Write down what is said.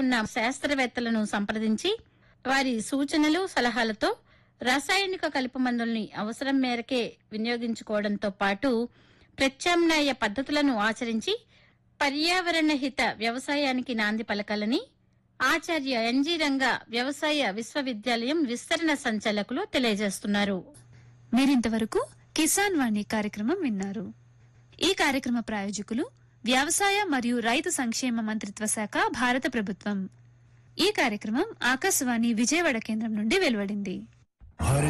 ఉన్న శాస్త్రవేత్తలను సంప్రదించి వారి సూచనలు సలహాలతో రాసాయనిక కలుపు మందుల్ని అవసరం మేరకే వినియోగించుకోవడంతో పాటు ప్రత్యామ్నాయ పద్ధతులను ఆచరించి పర్యావరణ హిత వ్యవసాయానికి నాంది పలకాలని ఆచార్య ఎన్జీ రంగ వ్యవసాయ విశ్వవిద్యాలయం విస్తరణ సంచాలకులు తెలియజేస్తున్నారు మీరింతవరకు కిసాన్ వాణి కార్యక్రమం విన్నారు ఈ కార్యక్రమ ప్రాయోజకులు వ్యవసాయ మరియు రైతు సంక్షేమ మంత్రిత్వ శాఖ భారత ప్రభుత్వం ఈ కార్యక్రమం ఆకాశవాణి విజయవాడ కేంద్రం నుండి వెలువడింది हर